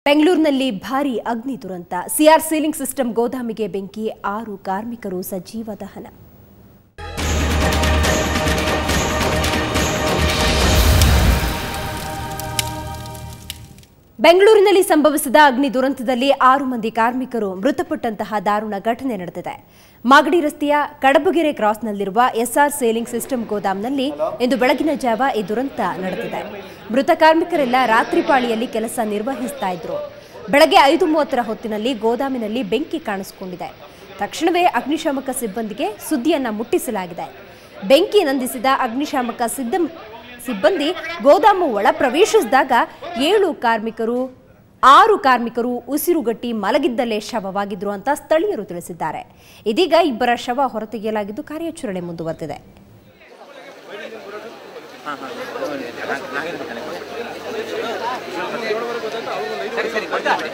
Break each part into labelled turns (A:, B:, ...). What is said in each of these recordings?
A: ಬೆಂಗಳೂರಿನಲ್ಲಿ ಭಾರೀ ಅಗ್ನಿ ದುರಂತ ಸಿಆರ್ ಸೀಲಿಂಗ್ ಸಿಸ್ಟಮ್ ಗೋದಾಮಿಗೆ ಬೆಂಕಿ ಆರು ಕಾರ್ಮಿಕರು ಸಜೀವ ದಹನ ಬೆಂಗಳೂರಿನಲ್ಲಿ ಸಂಭವಿಸಿದ ಅಗ್ನಿ ದುರಂತದಲ್ಲಿ ಆರು ಮಂದಿ ಕಾರ್ಮಿಕರು ಮೃತಪಟ್ಟಂತಹ ದಾರುಣ ಘಟನೆ ನಡೆದಿದೆ ಮಾಗಡಿ ರಸ್ತೆಯ ಕಡಬಗೆರೆ ಕ್ರಾಸ್ನಲ್ಲಿರುವ ಎಸ್ಆರ್ ಸೇಲಿಂಗ್ ಸಿಸ್ಟಮ್ ಗೋದಾಮ್ನಲ್ಲಿ ಇಂದು ಬೆಳಗಿನ ಜಾವ ಈ ದುರಂತ ನಡೆದಿದೆ ಮೃತ ಕಾರ್ಮಿಕರೆಲ್ಲ ರಾತ್ರಿ ಪಾಳಿಯಲ್ಲಿ ಕೆಲಸ ನಿರ್ವಹಿಸ್ತಾ ಇದ್ರು ಬೆಳಗ್ಗೆ ಐದು ಮೂವತ್ತರ ಹೊತ್ತಿನಲ್ಲಿ ಗೋದಾಮಿನಲ್ಲಿ ಬೆಂಕಿ ಕಾಣಿಸಿಕೊಂಡಿದೆ ತಕ್ಷಣವೇ ಅಗ್ನಿಶಾಮಕ ಸಿಬ್ಬಂದಿಗೆ ಸುದ್ದಿಯನ್ನ ಮುಟ್ಟಿಸಲಾಗಿದೆ ಬೆಂಕಿ ನಂದಿಸಿದ ಅಗ್ನಿಶಾಮಕ ಸಿದ್ದ ಸಿಬ್ಬಂದಿ ಗೋದಾಮು ಒಳ ಪ್ರವೇಶಿಸಿದಾಗ ಏಳು ಕಾರ್ಮಿಕರು ಆರು ಕಾರ್ಮಿಕರು ಉಸಿರುಗಟ್ಟಿ ಮಲಗಿದ್ದಲ್ಲೇ ಶವವಾಗಿದ್ರು ಅಂತ ಸ್ಥಳೀಯರು ತಿಳಿಸಿದ್ದಾರೆ ಇದೀಗ ಇಬ್ಬರ ಶವ ಹೊರತೆಗೆಯಲಾಗಿದ್ದು ಕಾರ್ಯಾಚರಣೆ ಮುಂದುವರೆದಿದೆ
B: ಸರಿ ಸರಿ ಕೊಡ್ತಾ ಬಿಡಿ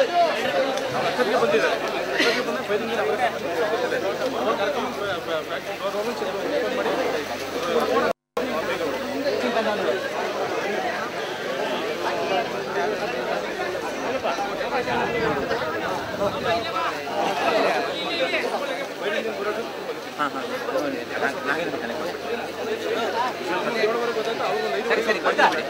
B: ಹಾಂ ಹಾಂ ನಾಗೇಂದ್ರ ಬರ್ತಾನೆ ಸರಿ ಸರಿ ಕೊಡ್ತಾ ಬಿಡಿ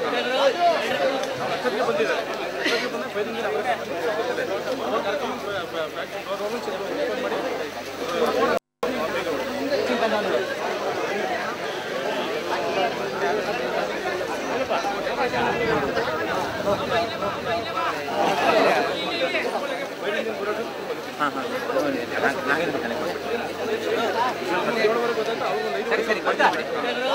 B: ಹಾಂ ಹಾಂ ನಾಗೇಂದ್ರ ಬರ್ತಾನೆ ಸರಿ ಸರಿ ಕೊಡ್ತಾ ಬಿಡಿ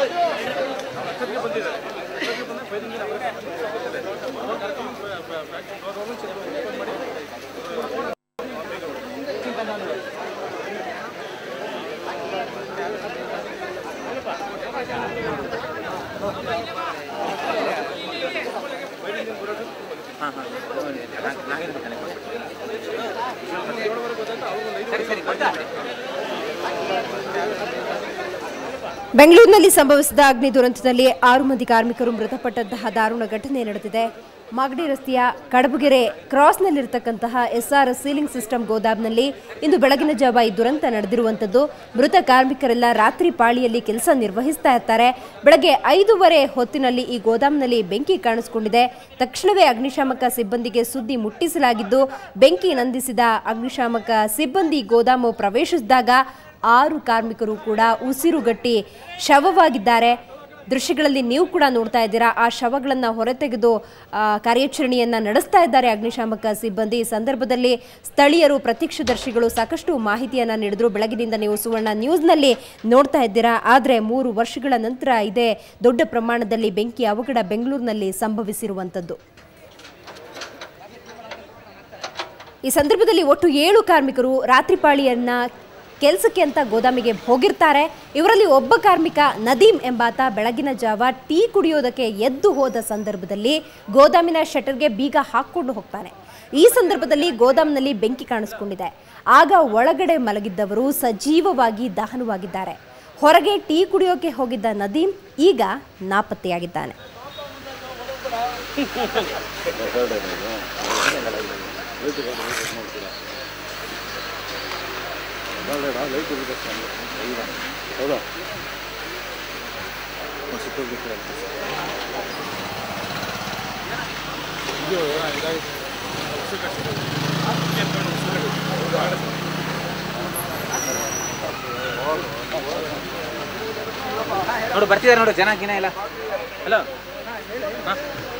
B: ಹಾಂ ಹಾಂ ನಾಗೇಂದ್ರ ಬರ್ತಾನೆ ಸರಿ ಸರಿ ಕೊಡ್ತಾ ಬಿಡಿ
A: ಬೆಂಗಳೂರಿನಲ್ಲಿ ಸಂಭವಿಸಿದ ಅಗ್ನಿ ದುರಂತದಲ್ಲಿ ಆರು ಮಂದಿ ಕಾರ್ಮಿಕರು ಮೃತಪಟ್ಟಂತಹ ದಾರುಣ ಘಟನೆ ನಡೆದಿದೆ ಮಾಗಡಿ ರಸ್ತೆಯ ಕಡಬಗೆರೆ ಕ್ರಾಸ್ನಲ್ಲಿರತಕ್ಕಂತಹ ಎಸ್ಆರ್ ಸೀಲಿಂಗ್ ಸಿಸ್ಟಮ್ ಗೋದಾಮ್ನಲ್ಲಿ ಇಂದು ಬೆಳಗಿನ ಜಾವ ಈ ದುರಂತ ನಡೆದಿರುವಂಥದ್ದು ಮೃತ ಕಾರ್ಮಿಕರೆಲ್ಲ ರಾತ್ರಿ ಪಾಳಿಯಲ್ಲಿ ಕೆಲಸ ನಿರ್ವಹಿಸ್ತಾ ಇರ್ತಾರೆ ಬೆಳಗ್ಗೆ ಐದೂವರೆ ಹೊತ್ತಿನಲ್ಲಿ ಈ ಗೋದಾಮ್ನಲ್ಲಿ ಬೆಂಕಿ ಕಾಣಿಸಿಕೊಂಡಿದೆ ತಕ್ಷಣವೇ ಅಗ್ನಿಶಾಮಕ ಸಿಬ್ಬಂದಿಗೆ ಸುದ್ದಿ ಮುಟ್ಟಿಸಲಾಗಿದ್ದು ಬೆಂಕಿ ನಂದಿಸಿದ ಅಗ್ನಿಶಾಮಕ ಸಿಬ್ಬಂದಿ ಗೋದಾಮು ಪ್ರವೇಶಿಸಿದಾಗ ಆರು ಕಾರ್ಮಿಕರು ಕೂಡ ಉಸಿರುಗಟ್ಟಿ ಶವವಾಗಿದ್ದಾರೆ ದೃಶ್ಯಗಳಲ್ಲಿ ನೀವು ಕೂಡ ನೋಡ್ತಾ ಇದ್ದೀರಾ ಆ ಶವಗಳನ್ನು ಹೊರತೆಗೆದು ಆ, ಕಾರ್ಯಾಚರಣೆಯನ್ನ ನಡೆಸ್ತಾ ಇದ್ದಾರೆ ಅಗ್ನಿಶಾಮಕ ಸಿಬ್ಬಂದಿ ಈ ಸಂದರ್ಭದಲ್ಲಿ ಸ್ಥಳೀಯರು ಪ್ರತ್ಯಕ್ಷದರ್ಶಿಗಳು ಸಾಕಷ್ಟು ಮಾಹಿತಿಯನ್ನ ನೀಡಿದ್ರು ಬೆಳಗಿನಿಂದ ನೀವು ಸುವರ್ಣ ನ್ಯೂಸ್ನಲ್ಲಿ ನೋಡ್ತಾ ಇದ್ದೀರಾ ಆದರೆ ಮೂರು ವರ್ಷಗಳ ನಂತರ ಇದೇ ದೊಡ್ಡ ಪ್ರಮಾಣದಲ್ಲಿ ಬೆಂಕಿ ಅವಘಡ ಬೆಂಗಳೂರಿನಲ್ಲಿ ಸಂಭವಿಸಿರುವಂಥದ್ದು ಈ ಸಂದರ್ಭದಲ್ಲಿ ಒಟ್ಟು ಏಳು ಕಾರ್ಮಿಕರು ರಾತ್ರಿ ಪಾಳಿಯನ್ನ ಕೆಲಸಕ್ಕೆ ಅಂತ ಗೋದಾಮಿಗೆ ಹೋಗಿರ್ತಾರೆ ಇವರಲ್ಲಿ ಒಬ್ಬ ಕಾರ್ಮಿಕ ನದೀಮ್ ಎಂಬಾತ ಬೆಳಗಿನ ಜಾವ ಟೀ ಕುಡಿಯೋದಕ್ಕೆ ಎದ್ದು ಹೋದ ಸಂದರ್ಭದಲ್ಲಿ ಗೋದಾಮಿನ ಶಟರ್ಗೆ ಬೀಗ ಹಾಕ್ಕೊಂಡು ಹೋಗ್ತಾನೆ ಈ ಸಂದರ್ಭದಲ್ಲಿ ಗೋದಾಮ್ನಲ್ಲಿ ಬೆಂಕಿ ಕಾಣಿಸ್ಕೊಂಡಿದೆ ಆಗ ಒಳಗಡೆ ಮಲಗಿದ್ದವರು ಸಜೀವವಾಗಿ ದಹನವಾಗಿದ್ದಾರೆ ಹೊರಗೆ ಟೀ ಕುಡಿಯೋಕೆ ಹೋಗಿದ್ದ ನದೀಮ್ ಈಗ ನಾಪತ್ತೆಯಾಗಿದ್ದಾನೆ
B: ನೋಡು ಬರ್ತಿದ್ದಾರೆ ನೋಡು ಜನ ಗಿನ ಇಲ್ಲ ಹಲೋ ಹಾಂ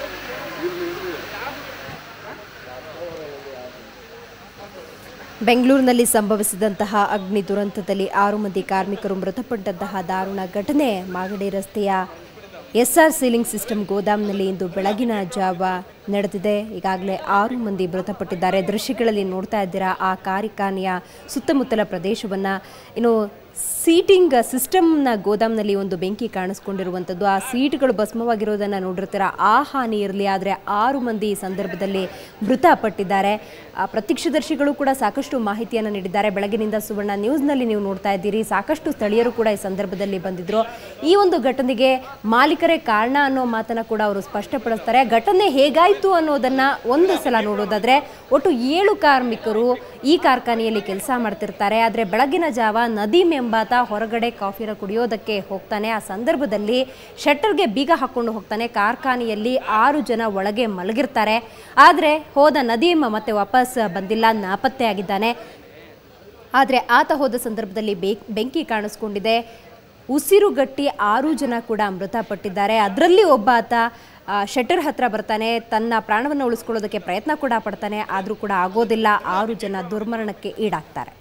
A: ಬೆಂಗಳೂರಿನಲ್ಲಿ ಸಂಭವಿಸಿದಂತಹ ಅಗ್ನಿ ದುರಂತದಲ್ಲಿ ಆರು ಮಂದಿ ಕಾರ್ಮಿಕರು ಮೃತಪಟ್ಟಂತಹ ದಾರುಣ ಘಟನೆ ಮಾಗಡಿ ರಸ್ತೆಯ ಎಸ್ಆರ್ ಸೀಲಿಂಗ್ ಸಿಸ್ಟಮ್ ಗೋದಾಮ್ನಲ್ಲಿ ಇಂದು ಬೆಳಗಿನ ಜಾವ ನಡೆದಿದೆ ಈಗಾಗಲೇ ಆರು ಮಂದಿ ಮೃತಪಟ್ಟಿದ್ದಾರೆ ದೃಶ್ಯಗಳಲ್ಲಿ ನೋಡ್ತಾ ಇದ್ದೀರಾ ಆ ಕಾರ್ಖಾನೆಯ ಸುತ್ತಮುತ್ತಲ ಪ್ರದೇಶವನ್ನು ಇನ್ನು ಸೀಟಿಂಗ್ ಸಿಸ್ಟಮ್ನ ಗೋದಾಮ್ನಲ್ಲಿ ಒಂದು ಬೆಂಕಿ ಕಾಣಿಸ್ಕೊಂಡಿರುವಂಥದ್ದು ಆ ಸೀಟ್ಗಳು ಭಸ್ಮವಾಗಿರೋದನ್ನು ನೋಡಿರ್ತೀರ ಆ ಹಾನಿ ಇರಲಿ ಆದರೆ ಆರು ಮಂದಿ ಈ ಸಂದರ್ಭದಲ್ಲಿ ಮೃತಪಟ್ಟಿದ್ದಾರೆ ಆ, ಪ್ರತ್ಯಕ್ಷದರ್ಶಿಗಳು ಕೂಡ ಸಾಕಷ್ಟು ಮಾಹಿತಿಯನ್ನು ನೀಡಿದ್ದಾರೆ ಬೆಳಗಿನಿಂದ ಸುವರ್ಣ ನ್ಯೂಸ್ನಲ್ಲಿ ನೀವು ನೋಡ್ತಾ ಇದ್ದೀರಿ ಸಾಕಷ್ಟು ಸ್ಥಳೀಯರು ಕೂಡ ಈ ಸಂದರ್ಭದಲ್ಲಿ ಬಂದಿದ್ರು ಈ ಒಂದು ಘಟನೆಗೆ ಮಾಲೀಕರೇ ಕಾರಣ ಅನ್ನೋ ಮಾತನ್ನ ಕೂಡ ಅವರು ಸ್ಪಷ್ಟಪಡಿಸ್ತಾರೆ ಘಟನೆ ಹೇಗಾಯಿತು ಅನ್ನೋದನ್ನ ಒಂದು ಸಲ ನೋಡೋದಾದ್ರೆ ಒಟ್ಟು ಏಳು ಕಾರ್ಮಿಕರು ಈ ಕಾರ್ಖಾನೆಯಲ್ಲಿ ಕೆಲಸ ಮಾಡ್ತಿರ್ತಾರೆ ಆದರೆ ಬೆಳಗಿನ ಜಾವ ನದೀಮ್ ಎಂಬಾತ ಹೊರಗಡೆ ಕಾಫಿನ ಕುಡಿಯೋದಕ್ಕೆ ಹೋಗ್ತಾನೆ ಆ ಸಂದರ್ಭದಲ್ಲಿ ಶಟ್ಟರ್ಗೆ ಬೀಗ ಹಾಕೊಂಡು ಹೋಗ್ತಾನೆ ಕಾರ್ಖಾನೆಯಲ್ಲಿ ಆರು ಜನ ಒಳಗೆ ಮಲಗಿರ್ತಾರೆ ಆದರೆ ಹೋದ ನದೀಮ್ ಮತ್ತೆ ವಾಪಸ್ ಬಂದಿಲ್ಲ ನಾಪತ್ತೆ ಆಗಿದ್ದಾನೆ ಆದರೆ ಆತ ಹೋದ ಸಂದರ್ಭದಲ್ಲಿ ಬೇ- ಬೆಂಕಿ ಕಾಣಿಸ್ಕೊಂಡಿದೆ ಉಸಿರುಗಟ್ಟಿ ಆರು ಜನ ಕೂಡ ಮೃತಪಟ್ಟಿದ್ದಾರೆ ಅದರಲ್ಲಿ ಒಬ್ಬ ಆತ ಆ, ಶಟರ್ ಹತ್ರ ಬರ್ತಾನೆ ತನ್ನ ಪ್ರಾಣವನ್ನು ಉಳಿಸ್ಕೊಳ್ಳೋದಕ್ಕೆ ಪ್ರಯತ್ನ ಕೂಡ ಪಡ್ತಾನೆ ಆದರೂ ಕೂಡ ಆಗೋದಿಲ್ಲ ಆರು ಜನ ದುರ್ಮರಣಕ್ಕೆ ಈಡಾಗ್ತಾರೆ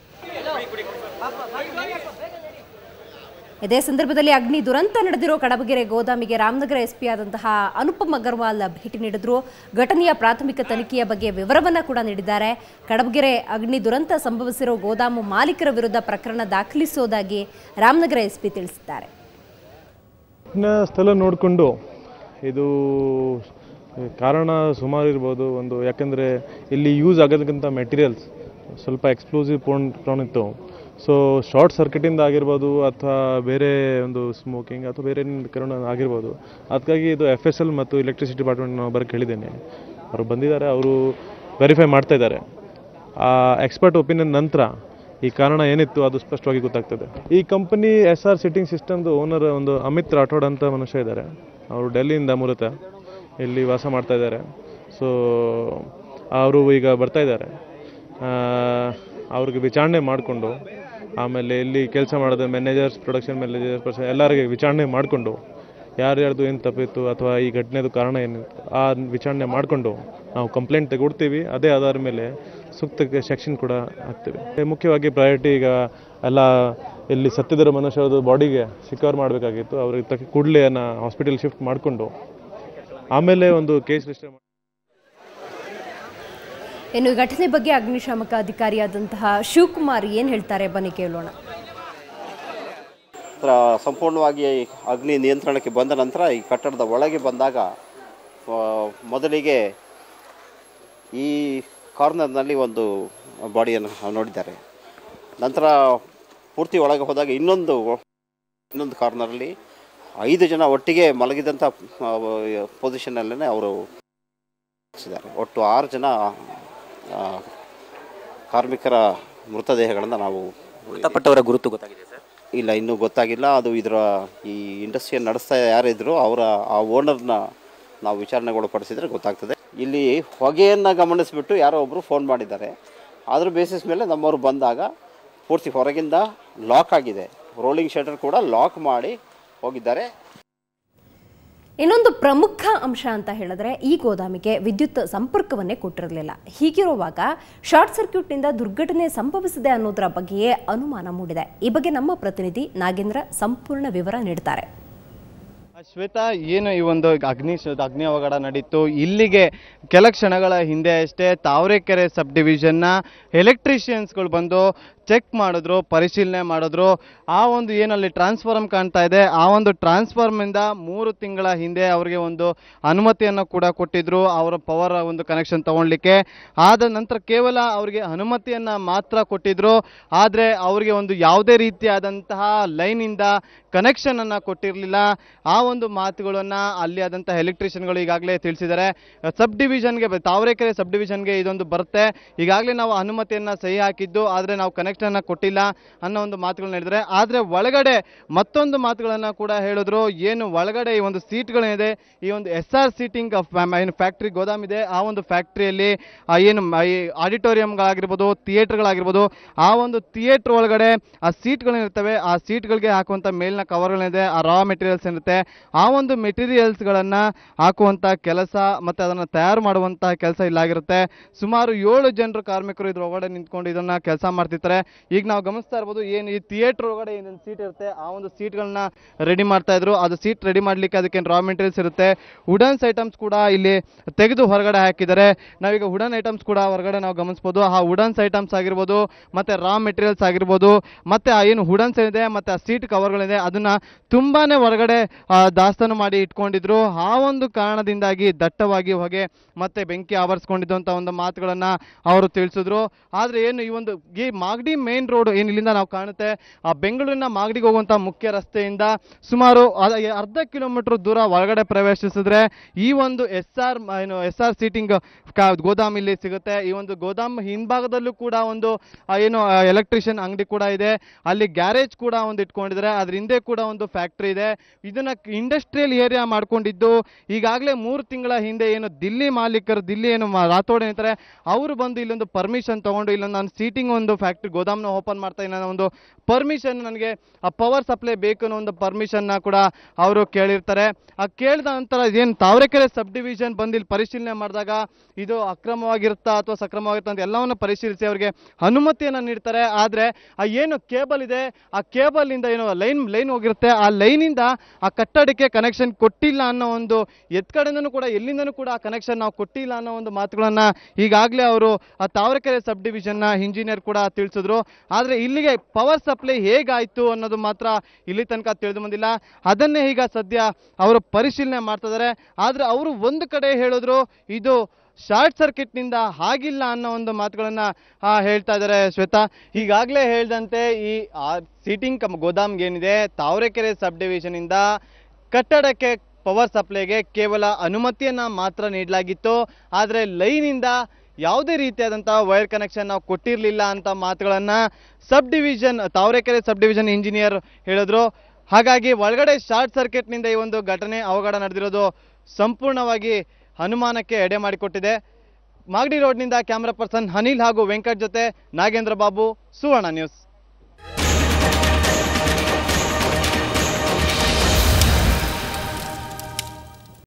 A: ಇದೇ ಸಂದರ್ಭದಲ್ಲಿ ಅಗ್ನಿ ದುರಂತ ನಡೆದಿರೋ ಕಡಬಗೆರೆ ಗೋದಾಮಿಗೆ ರಾಮನಗರ ಎಸ್ಪಿ ಆದಂತಹ ಅನುಪಮ್ ಅಗರ್ವಾಲ್ ಭೇಟಿ ನೀಡಿದ್ರು ಘಟನೆಯ ಪ್ರಾಥಮಿಕ ತನಿಖೆಯ ಬಗ್ಗೆ ವಿವರವನ್ನ ಕೂಡ ನೀಡಿದ್ದಾರೆ ಕಡಬಗೆರೆ ಅಗ್ನಿ ದುರಂತ ಸಂಭವಿಸಿರೋ ಗೋದಾಮು ಮಾಲೀಕರ ವಿರುದ್ಧ ಪ್ರಕರಣ ದಾಖಲಿಸೋದಾಗಿ ರಾಮನಗರ ಎಸ್ಪಿ ತಿಳಿಸಿದ್ದಾರೆ
C: ಘಟನಾ ಸ್ಥಳ ನೋಡಿಕೊಂಡು ಇದು ಕಾರಣ ಸುಮಾರು ಇರ್ಬೋದು ಒಂದು ಯಾಕಂದರೆ ಇಲ್ಲಿ ಯೂಸ್ ಆಗೋದಕ್ಕಿಂತ ಮೆಟೀರಿಯಲ್ಸ್ ಸ್ವಲ್ಪ ಎಕ್ಸ್ಪ್ಲೋಸಿವ್ ಪೋನ್ ಪ್ರೋನ್ ಇತ್ತು ಸೊ ಶಾರ್ಟ್ ಸರ್ಕ್ಯೂಟಿಂದ ಆಗಿರ್ಬೋದು ಅಥವಾ ಬೇರೆ ಒಂದು ಸ್ಮೋಕಿಂಗ್ ಅಥವಾ ಬೇರೆ ಕಾರಣ ಆಗಿರ್ಬೋದು ಅದಕ್ಕಾಗಿ ಇದು ಎಫ್ ಎಸ್ ಎಲ್ ಮತ್ತು ಎಲೆಕ್ಟ್ರಿಸಿಟಿ ಡಿಪಾರ್ಟ್ಮೆಂಟ್ ನಾವು ಬರೋಕ್ಕೆ ಹೇಳಿದ್ದೇನೆ ಅವರು ಬಂದಿದ್ದಾರೆ ಅವರು ವೆರಿಫೈ ಮಾಡ್ತಾ ಇದ್ದಾರೆ ಆ ಎಕ್ಸ್ಪರ್ಟ್ ಒಪಿನಿಯನ್ ನಂತರ ಈ ಕಾರಣ ಏನಿತ್ತು ಅದು ಸ್ಪಷ್ಟವಾಗಿ ಗೊತ್ತಾಗ್ತದೆ ಈ ಕಂಪನಿ ಎಸ್ ಆರ್ ಸಿಟ್ಟಿಂಗ್ ಸಿಸ್ಟಮ್ದು ಓನರ್ ಒಂದು ಅಮಿತ್ ರಾಠೋಡ್ ಅಂತ ಮನುಷ್ಯ ಇದ್ದಾರೆ ಅವರು ಡೆಲ್ಲಿಯಿಂದ ಮೂಲತಃ ಇಲ್ಲಿ ವಾಸ ಮಾಡ್ತಾ ಇದ್ದಾರೆ ಸೊ ಅವರು ಈಗ ಬರ್ತಾ ಇದ್ದಾರೆ ಆ, ಅವ್ರಿಗೆ ವಿಚಾರಣೆ ಮಾಡಿಕೊಂಡು ಆಮೇಲೆ ಇಲ್ಲಿ ಕೆಲಸ ಮಾಡೋದು ಮ್ಯಾನೇಜರ್ಸ್ ಪ್ರೊಡಕ್ಷನ್ ಮ್ಯಾನೇಜರ್ಸ್ ಪರ್ಸನ್ ಎಲ್ಲರಿಗೆ ವಿಚಾರಣೆ ಮಾಡಿಕೊಂಡು ಯಾರ್ಯಾರ್ದು ಏನು ತಪ್ಪಿತ್ತು ಅಥವಾ ಈ ಘಟನೆದು ಕಾರಣ ಏನು ಆ ವಿಚಾರಣೆ ಮಾಡಿಕೊಂಡು ನಾವು ಕಂಪ್ಲೇಂಟ್ ತೆಗೊಡ್ತೀವಿ ಅದೇ ಆಧಾರ ಮೇಲೆ ಸೂಕ್ತ ಸೆಕ್ಷನ್ ಕೂಡ ಹಾಕ್ತೀವಿ ಮತ್ತೆ ಮುಖ್ಯವಾಗಿ ಪ್ರಯಾರಿಟಿ ಈಗ ಎಲ್ಲ ಇಲ್ಲಿ ಸತ್ತಿದ್ದರ ಮನುಷ್ಯರದು ಬಾಡಿಗೆ ಸಿಕ್ಯೂರ್ ಮಾಡಬೇಕಾಗಿತ್ತು ಅವ್ರಿಗೆ ತಕ್ಕ ಕೂಡಲೇ ಹಾಸ್ಪಿಟಲ್ ಶಿಫ್ಟ್ ಮಾಡಿಕೊಂಡು ಆಮೇಲೆ ಒಂದು ಕೇಸ್ ರಿಜಿಸ್ಟರ್
A: ಇನ್ನು ಈ ಘಟನೆ ಬಗ್ಗೆ ಅಗ್ನಿಶಾಮಕ ಅಧಿಕಾರಿಯಾದಂತಹ ಶಿವಕುಮಾರ್ ಏನು ಹೇಳ್ತಾರೆ ಬನ್ನಿ ಕೇಳೋಣ
D: ನಂತರ ಸಂಪೂರ್ಣವಾಗಿ ಅಗ್ನಿ ನಿಯಂತ್ರಣಕ್ಕೆ ಬಂದ ನಂತರ ಈ ಕಟ್ಟಡದ ಒಳಗೆ ಬಂದಾಗ ಆ, ಮೊದಲಿಗೆ ಈ ಕಾರ್ನರ್ನಲ್ಲಿ ಒಂದು ಬಾಡಿಯನ್ನು ನೋಡಿದ್ದಾರೆ ನಂತರ ಪೂರ್ತಿ ಒಳಗೆ ಹೋದಾಗ ಇನ್ನೊಂದು ಇನ್ನೊಂದು ಕಾರ್ನರಲ್ಲಿ ಐದು ಜನ ಒಟ್ಟಿಗೆ ಮಲಗಿದಂಥ ಪೊಸಿಷನಲ್ಲೇ ಅವರು ಇದ್ದಾರೆ ಒಟ್ಟು ಆರು ಜನ ಆ, ಕಾರ್ಮಿಕರ ಮೃತದೇಹಗಳನ್ನು ನಾವು
B: ಮೃತಪಟ್ಟವರ ಗುರುತು ಗೊತ್ತಾಗಿದೆ ಸರ್
D: ಇಲ್ಲ ಇನ್ನೂ ಗೊತ್ತಾಗಿಲ್ಲ ಅದು ಇದರ ಈ ಇಂಡಸ್ಟ್ರಿಯನ್ನು ನಡೆಸ್ತಾ ಯಾರಿದ್ರು ಅವರ ಆ ಓನರ್ನ ನಾವು ವಿಚಾರಣೆಗೊಳಪಡಿಸಿದ್ರೆ ಗೊತ್ತಾಗ್ತದೆ ಇಲ್ಲಿ ಹೊಗೆಯನ್ನು ಗಮನಿಸಿಬಿಟ್ಟು ಯಾರೋ ಒಬ್ಬರು ಫೋನ್ ಮಾಡಿದ್ದಾರೆ ಅದ್ರ ಬೇಸಿಸ್ ಮೇಲೆ ನಮ್ಮವರು ಬಂದಾಗ ಪೂರ್ತಿ ಹೊರಗಿಂದ ಲಾಕ್ ಆಗಿದೆ ರೋಲಿಂಗ್ ಶಟರ್ ಕೂಡ ಲಾಕ್ ಮಾಡಿ ಹೋಗಿದ್ದಾರೆ
A: ಇನ್ನೊಂದು ಪ್ರಮುಖ ಅಂಶ ಅಂತ ಹೇಳಿದ್ರೆ ಈ ಗೋದಾಮಿಗೆ ವಿದ್ಯುತ್ ಸಂಪರ್ಕವನ್ನೇ ಕೊಟ್ಟಿರಲಿಲ್ಲ ಹೀಗಿರುವಾಗ ಶಾರ್ಟ್ ಸರ್ಕ್ಯೂಟ್ನಿಂದ ದುರ್ಘಟನೆ ಸಂಭವಿಸಿದೆ ಅನ್ನೋದರ ಬಗ್ಗೆಯೇ ಅನುಮಾನ ಮೂಡಿದೆ ಈ ಬಗ್ಗೆ ನಮ್ಮ ಪ್ರತಿನಿಧಿ ನಾಗೇಂದ್ರ ಸಂಪೂರ್ಣ ವಿವರ ನೀಡ್ತಾರೆ
E: ಶ್ವೇತಾ ಏನು ಈ ಒಂದು ಅಗ್ನಿ ಅಗ್ನಿ ಅವಘಡ ನಡೀತು ಇಲ್ಲಿಗೆ ಕೆಲ ಕ್ಷಣಗಳ ಹಿಂದೆ ಅಷ್ಟೇ ತಾವರೆಕೆರೆ ಸಬ್ ಡಿವಿಷನ್ನ ಎಲೆಕ್ಟ್ರಿಷಿಯನ್ಸ್ಗಳು ಬಂದು ಚೆಕ್ ಮಾಡಿದ್ರು ಪರಿಶೀಲನೆ ಮಾಡಿದ್ರು ಆ ಒಂದು ಏನಲ್ಲಿ ಟ್ರಾನ್ಸ್ಫಾರ್ಮ್ ಕಾಣ್ತಾ ಇದೆ ಆ ಒಂದು ಟ್ರಾನ್ಸ್ಫಾರ್ಮಿಂದ ಮೂರು ತಿಂಗಳ ಹಿಂದೆ ಅವರಿಗೆ ಒಂದು ಅನುಮತಿಯನ್ನು ಕೂಡ ಕೊಟ್ಟಿದ್ರು ಅವರ ಪವರ್ ಒಂದು ಕನೆಕ್ಷನ್ ತಗೊಳ್ಲಿಕ್ಕೆ ಆದ ನಂತರ ಕೇವಲ ಅವರಿಗೆ ಅನುಮತಿಯನ್ನು ಮಾತ್ರ ಕೊಟ್ಟಿದ್ರು ಆದರೆ ಅವರಿಗೆ ಒಂದು ಯಾವುದೇ ರೀತಿಯಾದಂತಹ ಲೈನಿಂದ ಕನೆಕ್ಷನನ್ನು ಕೊಟ್ಟಿರಲಿಲ್ಲ ಆ ಒಂದು ಮಾತುಗಳನ್ನು ಅಲ್ಲಿ ಆದಂತಹ ಎಲೆಕ್ಟ್ರಿಷಿಯನ್ಗಳು ಈಗಾಗಲೇ ತಿಳಿಸಿದ್ದಾರೆ ಸಬ್ ಡಿವಿಷನ್ಗೆ ತಾವರೆಕೆರೆ ಸಬ್ ಡಿವಿಷನ್ಗೆ ಇದೊಂದು ಬರುತ್ತೆ ಈಗಾಗಲೇ ನಾವು ಅನುಮತಿಯನ್ನು ಸಹಿ ಹಾಕಿದ್ದು ಆದರೆ ನಾವು ಕನೆಕ್ಷನ್ನ ಕೊಟ್ಟಿಲ್ಲ ಅನ್ನೋ ಒಂದು ಮಾತುಗಳನ್ನ ಹೇಳಿದ್ರೆ ಆದರೆ ಒಳಗಡೆ ಮತ್ತೊಂದು ಮಾತುಗಳನ್ನು ಕೂಡ ಹೇಳಿದ್ರು ಏನು ಒಳಗಡೆ ಈ ಒಂದು ಸೀಟ್ಗಳೇನಿದೆ ಈ ಒಂದು ಎಸ್ ಆರ್ ಸೀಟಿಂಗ್ ಏನು ಫ್ಯಾಕ್ಟ್ರಿ ಗೋದಾಮ್ ಇದೆ ಆ ಒಂದು ಫ್ಯಾಕ್ಟ್ರಿಯಲ್ಲಿ ಆ ಏನು ಮ- ಈ ಆಡಿಟೋರಿಯಂಗಳಾಗಿರ್ಬೋದು ಥಿಯೇಟರ್ಗಳಾಗಿರ್ಬೋದು ಆ ಒಂದು ಥಿಯೇಟರ್ ಒಳಗಡೆ ಆ ಸೀಟ್ಗಳಿರ್ತವೆ ಆ ಸೀಟ್ಗಳಿಗೆ ಹಾಕುವಂಥ ಮೇಲಿನ ಕವರ್ಗಳಿದೆ ಆ ರಾ ಮೆಟೀರಿಯಲ್ಸ್ ಇರುತ್ತೆ ಆ ಒಂದು ಮೆಟೀರಿಯಲ್ಸ್ಗಳನ್ನು ಹಾಕುವಂಥ ಕೆಲಸ ಮತ್ತು ಅದನ್ನು ತಯಾರು ಮಾಡುವಂಥ ಕೆಲಸ ಇಲ್ಲಾಗಿರುತ್ತೆ ಸುಮಾರು ಏಳು ಜನರು ಕಾರ್ಮಿಕರು ಇದ್ರ ಒಳಗಡೆ ನಿಂತ್ಕೊಂಡು ಇದನ್ನು ಕೆಲಸ ಮಾಡ್ತಿರ್ತಾರೆ ಈಗ ನಾವು ಗಮನಿಸ್ತಾ ಇರ್ಬೋದು ಏನು ಈ ಥಿಯೇಟರ್ ಒಳಗಡೆ ಏನೇನು ಸೀಟ್ ಇರುತ್ತೆ ಆ ಒಂದು ಸೀಟ್ಗಳನ್ನ ರೆಡಿ ಮಾಡ್ತಾ ಇದ್ರು ಅದು ಸೀಟ್ ರೆಡಿ ಮಾಡ್ಲಿಕ್ಕೆ ಅದಕ್ಕೆ ರಾ ಮೆಟೀರಿಯಲ್ಸ್ ಇರುತ್ತೆ ವುಡನ್ಸ್ ಐಟಮ್ಸ್ ಕೂಡ ಇಲ್ಲಿ ತೆಗೆದು ಹೊರಗಡೆ ಹಾಕಿದ್ದಾರೆ ನಾವೀಗ ವುಡನ್ ಐಟಮ್ಸ್ ಕೂಡ ಹೊರಗಡೆ ನಾವು ಗಮನಿಸ್ಬೋದು ಆ ವುಡನ್ಸ್ ಐಟಮ್ಸ್ ಆಗಿರ್ಬೋದು ಮತ್ತೆ ರಾ ಮೆಟೀರಿಯಲ್ಸ್ ಆಗಿರ್ಬೋದು ಮತ್ತೆ ಆ ಏನು ವುಡನ್ಸ್ ಇದೆ ಮತ್ತೆ ಆ ಸೀಟ್ ಕವರ್ಗಳಿದೆ ಅದನ್ನ ತುಂಬಾನೇ ಹೊರಗಡೆ ಆ, ದಾಸ್ತಾನು ಮಾಡಿ ಇಟ್ಕೊಂಡಿದ್ರು ಆ ಒಂದು ಕಾರಣದಿಂದಾಗಿ ದಟ್ಟವಾಗಿ ಹೊಗೆ ಮತ್ತೆ ಬೆಂಕಿ ಆವರಿಸ್ಕೊಂಡಿದ್ದು ಅಂತ ಒಂದು ಮಾತುಗಳನ್ನ ಅವರು ತಿಳಿಸಿದ್ರು ಆದ್ರೆ ಏನು ಈ ಒಂದು ಈ ಮಾಗಡಿ ಮೇನ್ ರೋಡ್ ಏನು ಇಲ್ಲಿಂದ ನಾವು ಕಾಣುತ್ತೆ ಆ ಬೆಂಗಳೂರಿನ ಮಾಗಡಿಗೆ ಹೋಗುವಂತ ಮುಖ್ಯ ರಸ್ತೆಯಿಂದ ಸುಮಾರು ಅದ- ಅರ್ಧ ಕಿಲೋಮೀಟರ್ ದೂರ ಒಳಗಡೆ ಪ್ರವೇಶಿಸಿದ್ರೆ ಈ ಒಂದು ಎಸ್ ಆರ್ ಏನು ಎಸ್ ಆರ್ ಸೀಟಿಂಗ್ ಗೋದಾಮ್ ಇಲ್ಲಿ ಸಿಗುತ್ತೆ ಈ ಒಂದು ಗೋದಾಮ್ ಹಿಂಭಾಗದಲ್ಲೂ ಕೂಡ ಒಂದು ಆ, ಏನು ಎಲೆಕ್ಟ್ರಿಷಿಯನ್ ಅಂಗಡಿ ಕೂಡ ಇದೆ ಅಲ್ಲಿ ಗ್ಯಾರೇಜ್ ಕೂಡ ಒಂದು ಇಟ್ಕೊಂಡಿದ್ದಾರೆ ಅದ್ರ ಹಿಂದೆ ಕೂಡ ಒಂದು ಫ್ಯಾಕ್ಟ್ರಿ ಇದೆ ಇದನ್ನ ಇಂಡಸ್ಟ್ರಿಯಲ್ ಏರಿಯಾ ಮಾಡ್ಕೊಂಡಿದ್ದು ಈಗಾಗಲೇ ಮೂರು ತಿಂಗಳ ಹಿಂದೆ ಏನು ದಿಲ್ಲಿ ಮಾಲೀಕರು ದಿಲ್ಲಿ ಏನು ಮಾ- ರಾಥೋಡ್ ಏನಂತಾರೆ ಅವರು ಬಂದು ಇಲ್ಲೊಂದು ಪರ್ಮಿಷನ್ ತಗೊಂಡು ಇಲ್ಲೊಂದು ನಾನು ಸೀಟಿಂಗ್ ಒಂದು ಫ್ಯಾಕ್ಟ್ರಿ ಗೋದಾಮ್ನ ಓಪನ್ ಮಾಡ್ತಾ ಇದ್ದೀನಿ ಅನ್ನೋ ಒಂದು ಪರ್ಮಿಷನ್ ನನಗೆ ಆ ಪವರ್ ಸಪ್ಲೈ ಬೇಕು ಅನ್ನೋ ಒಂದು ಪರ್ಮಿಷನ್ನ ಕೂಡ ಅವರು ಕೇಳಿರ್ತಾರೆ ಆ ಕೇಳಿದ ನಂತರ ಏನು ತಾವರೆಕೆರೆ ಸಬ್ ಡಿವಿಷನ್ ಬಂದು ಇಲ್ಲಿ ಪರಿಶೀಲನೆ ಮಾಡಿದಾಗ ಇದು ಅಕ್ರಮವಾಗಿರುತ್ತಾ ಅಥವಾ ಸಕ್ರಮವಾಗಿರುತ್ತಾ ಅಂತ ಎಲ್ಲವನ್ನು ಪರಿಶೀಲಿಸಿ ಅವರಿಗೆ ಅನುಮತಿಯನ್ನು ನೀಡ್ತಾರೆ ಆದರೆ ಆ ಏನು ಕೇಬಲ್ ಇದೆ ಆ ಕೇಬಲ್ ಇಂದ ಏನು ಲೈನ್ ಲೈನ್ ಹೋಗಿರುತ್ತೆ ಆ ಲೈನಿಂದ ಆ ಕಟ್ಟಡಕ್ಕೆ ಕನೆಕ್ಷನ್ ಕೊಟ್ಟಿಲ್ಲ ಅನ್ನೋ ಒಂದು ಎತ್ಕಡೆಯಿಂದನೂ ಕೂಡ ಎಲ್ಲಿಂದನೂ ಕೂಡ ಆ ಕನೆಕ್ಷನ್ ನಾವು ಕೊಟ್ಟಿಲ್ಲ ಅನ್ನೋ ಒಂದು ಮಾತುಗಳನ್ನ ಈಗಾಗಲೇ ಅವರು ಆ ತಾವರೆಕೆರೆ ಸಬ್ ಡಿವಿಷನ್ನ ಇಂಜಿನಿಯರ್ ಕೂಡ ತಿಳಿಸಿದ್ರು ಆದರೆ ಇಲ್ಲಿಗೆ ಪವರ್ ಸಪ್ಲೈ ಹೇಗಾಯ್ತು ಅನ್ನೋದು ಮಾತ್ರ ಇಲ್ಲಿ ತನಕ ತಿಳಿದು ಬಂದಿಲ್ಲ ಅದನ್ನೇ ಈಗ ಸದ್ಯ ಅವರು ಪರಿಶೀಲನೆ ಮಾಡ್ತಾ ಇದ್ದಾರೆ ಆದರೆ ಅವರು ಒಂದು ಕಡೆ ಹೇಳಿದ್ರು ಇದು ಶಾರ್ಟ್ ಸರ್ಕ್ಯೂಟ್ನಿಂದ ಆಗಿಲ್ಲ ಅನ್ನೋ ಒಂದು ಮಾತುಗಳನ್ನ ಆ, ಹೇಳ್ತಾ ಇದ್ದಾರೆ ಶ್ವೇತಾ ಈಗಾಗಲೇ ಹೇಳಿದಂತೆ ಈ ಸೀಟಿಂಗ್ ಗೋದಾಮ್ಗೆ ಏನಿದೆ ತಾವರೆಕೆರೆ ಸಬ್ ಡಿವಿಷನ್ ಇಂದ ಕಟ್ಟಡಕ್ಕೆ ಪವರ್ ಸಪ್ಲೈಗೆ ಕೇವಲ ಅನುಮತಿಯನ್ನ ಮಾತ್ರ ನೀಡಲಾಗಿತ್ತು ಆದರೆ ಲೈನಿಂದ ಯಾವುದೇ ರೀತಿಯಾದಂಥ ವೈರ್ ಕನೆಕ್ಷನ್ ನಾವು ಕೊಟ್ಟಿರಲಿಲ್ಲ ಅಂತ ಮಾತುಗಳನ್ನ sub division Tavarekere sub division engineer ಹೇಳಿದ್ರು ಹಾಗಾಗಿ ಒಳಗಡೆ ಶಾರ್ಟ್ ಸರ್ಕ್ಯೂಟ್ನಿಂದ ಈ ಒಂದು ಘಟನೆ ಅವಘಡ ನಡೆದಿರೋದು ಸಂಪೂರ್ಣವಾಗಿ ಅನುಮಾನಕ್ಕೆ ಎಡೆ ಮಾಡಿಕೊಟ್ಟಿದೆ ಮಾಗಡಿ ರೋಡ್ನಿಂದ ಕ್ಯಾಮ್ರಾ ಪರ್ಸನ್ ಅನಿಲ್ ಹಾಗೂ ವೆಂಕಟ್ ಜೊತೆ ನಾಗೇಂದ್ರ ಬಾಬು ಸುವರ್ಣ ನ್ಯೂಸ್